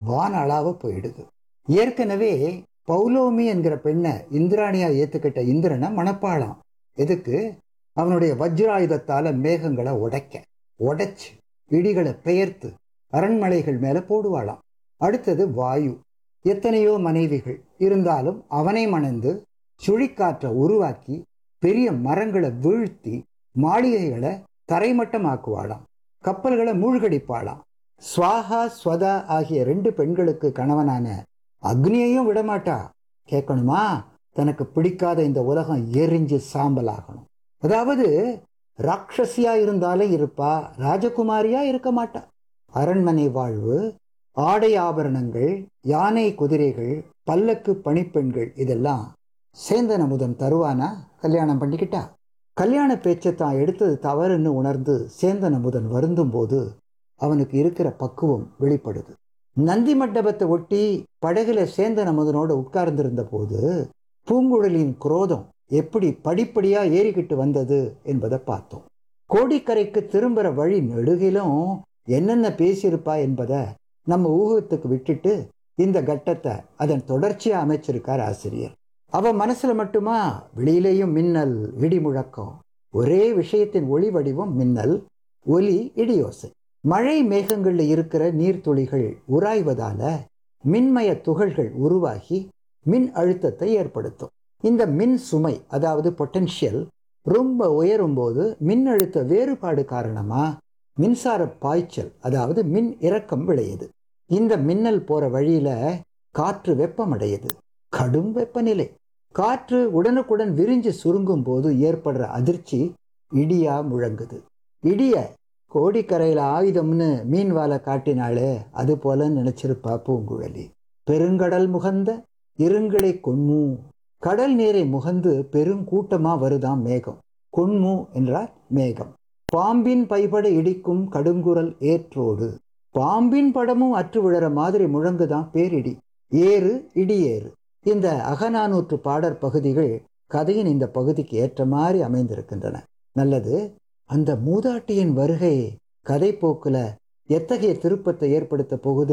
வான அளவ போயிடுது ஏற்கனவே பௌலோமி என்கிற பெண்ணை இந்திராணியா ஏத்துக்கிட்ட இந்திரனை மணப்பாளாம் எதுக்கு அவனுடைய வஜ்ராயுதத்தால மேகங்களை உடைக்க உடைச்சு இடிகளை பெயர்த்து அரண்மனைகள் மேல போடுவாளாம் அடுத்தது வாயு எத்தனையோ மனைவிகள் இருந்தாலும் அவனை மணந்து சுழிக்காற்றை உருவாக்கி பெரிய மரங்களை வீழ்த்தி மாளிகைகளை தரைமட்டமாக்குவாளாம் கப்பல்களை மூழ்கடிப்பாளாம் ஸ்வாஹா ஸ்வதா ஆகிய ரெண்டு பெண்களுக்கு கணவனான அக்னியையும் விடமாட்டா கேட்கணுமா தனக்கு பிடிக்காத இந்த உலகம் எரிஞ்சு சாம்பலாகணும் அதாவது ராட்சசியா இருந்தாலே இருப்பா ராஜகுமாரியா இருக்க மாட்டா அரண்மனை வாழ்வு ஆடை ஆபரணங்கள் யானை குதிரைகள் பல்லக்கு பணிப்பெண்கள் இதெல்லாம் சேந்தன் அமுதன் தருவானா கல்யாணம் பண்ணிக்கிட்டா கல்யாண பேச்சை தான் எடுத்தது தவறுன்னு உணர்ந்து சேந்தன் அமுதன் வருந்தும் போது அவனுக்கு இருக்கிற பக்குவம் வெளிப்படுது நந்தி மண்டபத்தை ஒட்டி படகுல சேந்தன் அமுதனோட உட்கார்ந்திருந்த போது பூங்குழலின் குரோதம் எப்படி படிப்படியா ஏறிக்கிட்டு வந்தது என்பதை பார்த்தோம் கோடிக்கரைக்கு திரும்புற வழி நெடுகிலும் என்னென்ன பேசியிருப்பா என்பதை நம்ம ஊகத்துக்கு விட்டுட்டு இந்த கட்டத்தை அதன் தொடர்ச்சியா அமைச்சிருக்கார் ஆசிரியர் அவ மனசுல மட்டுமா வெளியிலேயும் மின்னல் இடி முழக்கம் ஒரே விஷயத்தின் ஒளி வடிவம் மின்னல் ஒலி இடியோசை மழை மேகங்கள்ல இருக்கிற நீர்த்துளிகள் உராய்வதால மின்மய துகள்கள் உருவாகி மின் அழுத்தத்தை ஏற்படுத்தும் இந்த மின் சுமை அதாவது பொட்டன்ஷியல் ரொம்ப உயரும் போது மின் அழுத்த வேறுபாடு காரணமா மின்சார பாய்ச்சல் அதாவது மின் இறக்கம் விளையுது இந்த மின்னல் போற வழியில காற்று வெப்பமடையுது கடும் வெப்பநிலை காற்று உடனுக்குடன் விரிஞ்சு சுருங்கும் போது ஏற்படுற அதிர்ச்சி இடியா முழங்குது இடிய கோடிக்கரையில ஆயுதம்னு மீன் வாழை காட்டினாலே அது போல நினைச்சிருப்பா பூங்குழலி பெருங்கடல் முகந்த இருங்களை கொன்மு கடல் நீரை முகந்து பெருங்கூட்டமா வருதாம் மேகம் கொன்மு என்றால் மேகம் பாம்பின் பைபட இடிக்கும் கடுங்குரல் ஏற்றோடு பாம்பின் படமும் அற்று விழற மாதிரி முழங்குதான் பேரிடி ஏறு இடியேறு இந்த அகநானூற்று பாடற் பகுதிகள் கதையின் இந்த பகுதிக்கு ஏற்ற மாதிரி அமைந்திருக்கின்றன நல்லது அந்த மூதாட்டியின் வருகை கதை போக்குல எத்தகைய திருப்பத்தை ஏற்படுத்த போகுது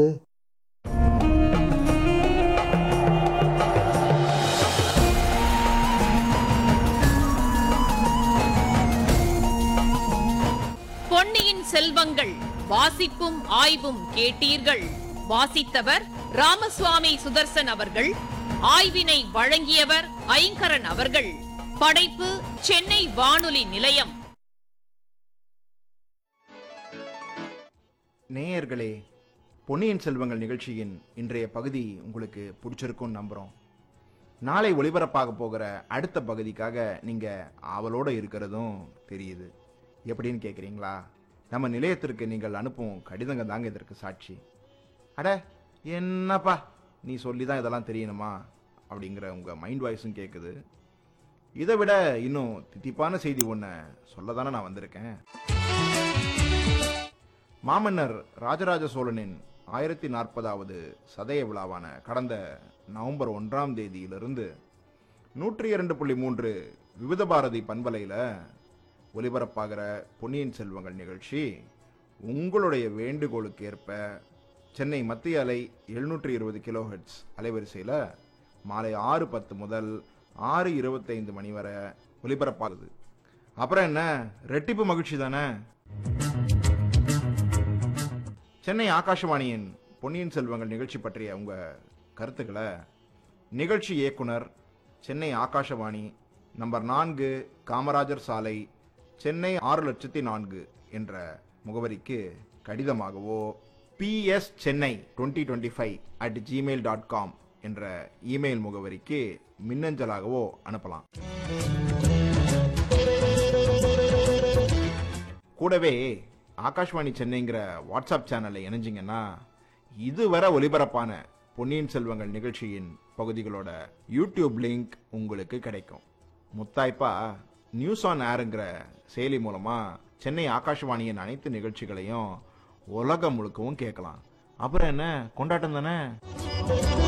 பொன்னியின் செல்வங்கள் வாசிப்பும் ஆய்வும் கேட்டீர்கள் வாசித்தவர் ராமசுவாமி சுதர்சன் அவர்கள் ஆய்வினை வழங்கியவர் ஐங்கரன் அவர்கள் படைப்பு சென்னை வானொலி நிலையம் நேயர்களே பொன்னியின் செல்வங்கள் நிகழ்ச்சியின் இன்றைய பகுதி உங்களுக்கு பிடிச்சிருக்கும்னு நம்புகிறோம் நாளை ஒளிபரப்பாக போகிற அடுத்த பகுதிக்காக நீங்கள் ஆவலோடு இருக்கிறதும் தெரியுது எப்படின்னு கேட்குறீங்களா நம்ம நிலையத்திற்கு நீங்கள் அனுப்பும் கடிதங்க தாங்க இதற்கு சாட்சி அட என்னப்பா நீ சொல்லி தான் இதெல்லாம் தெரியணுமா அப்படிங்கிற உங்கள் மைண்ட் வாய்ஸும் கேட்குது இதை விட இன்னும் தித்திப்பான செய்தி ஒன்று சொல்ல தானே நான் வந்திருக்கேன் மாமன்னர் ராஜராஜ சோழனின் ஆயிரத்தி நாற்பதாவது சதய விழாவான கடந்த நவம்பர் ஒன்றாம் தேதியிலிருந்து நூற்றி இரண்டு புள்ளி மூன்று விவித பாரதி பண்பலையில் ஒலிபரப்பாகிற பொன்னியின் செல்வங்கள் நிகழ்ச்சி உங்களுடைய வேண்டுகோளுக்கு ஏற்ப சென்னை மத்திய அலை எழுநூற்றி இருபது கிலோஹெட்ஸ் அலைவரிசையில் மாலை ஆறு பத்து முதல் ஆறு இருபத்தைந்து மணி வரை ஒலிபரப்பாகுது அப்புறம் என்ன ரெட்டிப்பு மகிழ்ச்சி தானே சென்னை ஆகாஷவாணியின் பொன்னியின் செல்வங்கள் நிகழ்ச்சி பற்றிய உங்க கருத்துக்களை நிகழ்ச்சி இயக்குனர் சென்னை ஆகாஷவாணி நம்பர் நான்கு காமராஜர் சாலை சென்னை ஆறு லட்சத்தி நான்கு என்ற முகவரிக்கு கடிதமாகவோ PS Chennai twenty twenty five at Gmail dot com என்ற இமெயில் முகவரிக்கு மின்னஞ்சலாகவோ அனுப்பலாம் கூடவே ஆகாஷ்வாணி சென்னைங்கிற வாட்ஸ்அப் சேனல்ல இணைஞ்சிங்கன்னா இதுவரை ஒலிபரப்பான பொன்னியின் செல்வங்கள் நிகழ்ச்சியின் பகுதிகளோட யூடியூப் லிங்க் உங்களுக்கு கிடைக்கும் முத்தாய்ப்பா நியூஸ் ஆன் ஏருங்கிற செயலி மூலமா சென்னை ஆகாஷ்வாணியின் அனைத்து நிகழ்ச்சிகளையும் உலகம் முழுக்கவும் கேட்கலாம் அப்புறம் என்ன கொண்டாட்டம் தானே